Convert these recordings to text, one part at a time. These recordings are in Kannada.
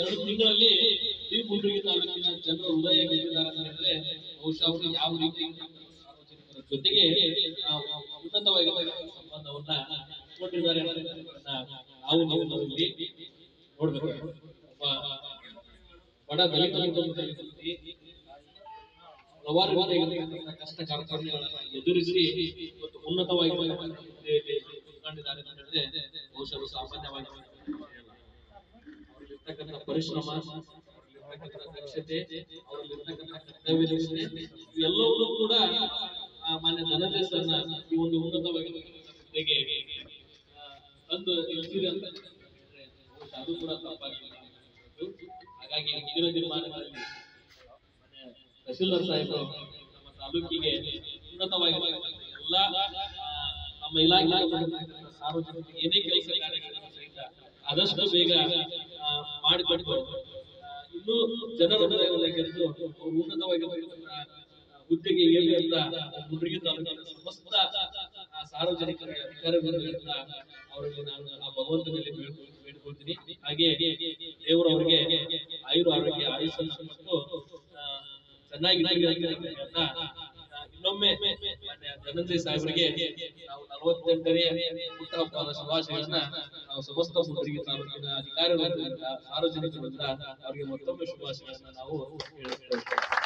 ಎರಡು ತಿಂಗಳಲ್ಲಿ ಈ ಮುಂಡ್ರಿಗಿ ತಾಲೂಕಿನ ಜನರ ಹೃದಯ ಗೆದ್ದಿದ್ದಾರೆ ಅಂತ ಹೇಳಿದ್ರೆ ಬಹುಶಃ ಅವರು ಯಾವ ರೀತಿ ಸಾರ್ವಜನಿಕರ ಜೊತೆಗೆ ಆ, ಉನ್ನತವಾಗಿರುವ ಸಂಬಂಧವನ್ನ ಕೊಟ್ಟಿದ್ದಾರೆ ಅನ್ನೋದನ್ನ ನಾವು ನೀವು ಇಲ್ಲಿ ನೋಡ್ಬೇಕು ಒಬ್ಬ ಬಡ ದಲಿತ ಕುಟುಂಬದಲ್ಲಿ ಹಲವಾರು ರೀತಿಯಾಗಿರ್ತಕ್ಕಂಥ ಕಷ್ಟ ಕಾರ್ಪಣ್ಯಗಳನ್ನ ಎದುರಿಸಿ ಇವತ್ತು ಉನ್ನತವಾಗಿ ಹುದ್ದೆಯಲ್ಲಿ ಕುತ್ಕೊಂಡಿದ್ದಾರೆ ಅಂತ ಹೇಳಿದ್ರೆ ಬಹುಶಃ ಅದು ಸಾಮಾನ್ಯವಾಗಿ ಅವರಲ್ಲಿರ್ತಕ್ಕಂಥ ಪರಿಶ್ರಮ ಅವರಲ್ಲಿರ್ತಕ್ಕಂಥ ದಕ್ಷತೆ ಅವರಲ್ಲಿರ್ತಕ್ಕಂಥ ಕರ್ತವ್ಯ ನಿಷ್ಠೆ ಇವೆಲ್ಲವೂ ಕೂಡ ಆ ಮಾನ್ಯ ಧನಂಜಯ ಸರ್ನ ಈ ಒಂದು ಉನ್ನತವಾಗಿ ಹುದ್ದೆಗೆ ಆ, ತಂದು ನಿಲ್ಲಿಸಿದೆ ಅಂತ ಹೇಳಿದ್ರೆ ಬಹುಶಃ ಅದು ಕೂಡ ತಪ್ಪಾಗಿಲ್ಲ ಹಾಗಾಗಿ ಮುಂದಿನ ದಿನಮಾನಗಳಲ್ಲಿ ಮಾನ್ಯ ತಹಶೀಲ್ದಾರ್ ಸಾಹೇಬರು ನಮ್ಮ ತಾಲೂಕಿಗೆ ಉನ್ನತವಾಗಿ ಎಲ್ಲ ಆ, ನಮ್ಮ ಇಲಾಖೆ ಸಾರ್ವಜನಿಕರಿಗೆ ಏನೇ ಕೆಲಸ ಕಾರ್ಯಗಳನ್ನು ಸಹಿತ ಆದಷ್ಟು ಬೇಗ ಆ, ಮಾಡಿಕೊಟ್ಟು ಆ, ಇನ್ನೂ ಜನರ ಹೃದಯವನ್ನು ಗೆದ್ದು ಅವರು ಉನ್ನತವಾಗಿರ್ತಕ್ಕಂಥ ಹುದ್ದೆಗೆ ಏರಿ ಅಂತ ಮುಂಡ್ರಿಗಿ ತಾಲೂಕಿನ ಸಮಸ್ತ ಆ, ಸಾರ್ವಜನಿಕರ ಅಧಿಕಾರಿಗಳಿಂದ ಅವರಿಗೆ ನಾನು ಆ ಭಗವಂತನಲ್ಲಿ ಬೇಡ್ಕೊ- ಬೇಡ್ಕೊಳ್ತೀನಿ ಹಾಗೆ ದೇವರು ಅವರಿಗೆ ಆಯುರ ಆರೋಗ್ಯ ಆಯುಷನ್ನು ಮತ್ತು ಆ, ಚೆನ್ನಾಗಿ ಇರಲಿ ಅಂತ ಹೇಳ್ತಾ, ಆ, ಇನ್ನೊಮ್ಮೆ ಮಾನ್ಯ ಧನಂಜಯ ಸಾಹೇಬರಿಗೆ ನಾವು ನಲವತ್ತೆಂಟನೇ ಹುಟ್ಟುಹಬ್ಬದ ಶುಭಾಶಯಗಳನ್ನ ನಾವು ಸಮಸ್ತ ಮುಂಡ್ರಿಗಿ ತಾಲೂಕಿನ ಅಧಿಕಾರಿಗಳಿಂದ ಸಾರ್ವಜನಿಕರಿಂದ ಅವರಿಗೆ ಮತ್ತೊಮ್ಮೆ ಶುಭಾಶಯಗಳನ್ನ ನಾವು ಹೇಳ್ತೇವೆ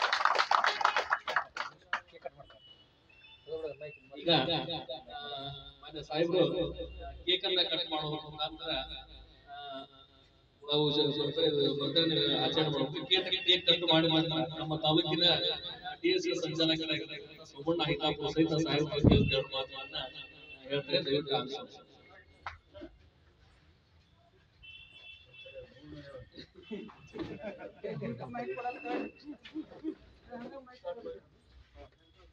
ಈಗ ಆ, ಮಾನ್ಯ ಸಾಹೇಬರು ಕೇಕ್ ಅನ್ನ ಕಟ್ ಮಾಡುವ ಮುಖಾಂತರ ಆ, ನಾವು ಬರ್ತ್ಡೇ ಆಚರಣೆ ಮಾಡಬೇಕು ಕೇಕ್ ಕೇಕ್ ಕಟ್ ಮಾಡಿ ಮಾಡಿ ನಮ್ಮ ತಾಲೂಕಿನ ಡಿ ಎಸ್ ಸಂಚಾಲಕರಾಗಿರ್ತಕ್ಕಂಥ ಸೋಮಣ್ಣ ಹಿತಾಪುರ ಸಹಿತ ಸಾಹೇಬರ ಬಗ್ಗೆ ಒಂದು ಎರಡು ಮಾತುಗಳನ್ನ ಹೇಳ್ತಾರೆ ದಯವಿಟ್ಟು ಆಲಿಸಿ. ಮೈಕ್ ಕೊಡಲ್ಲ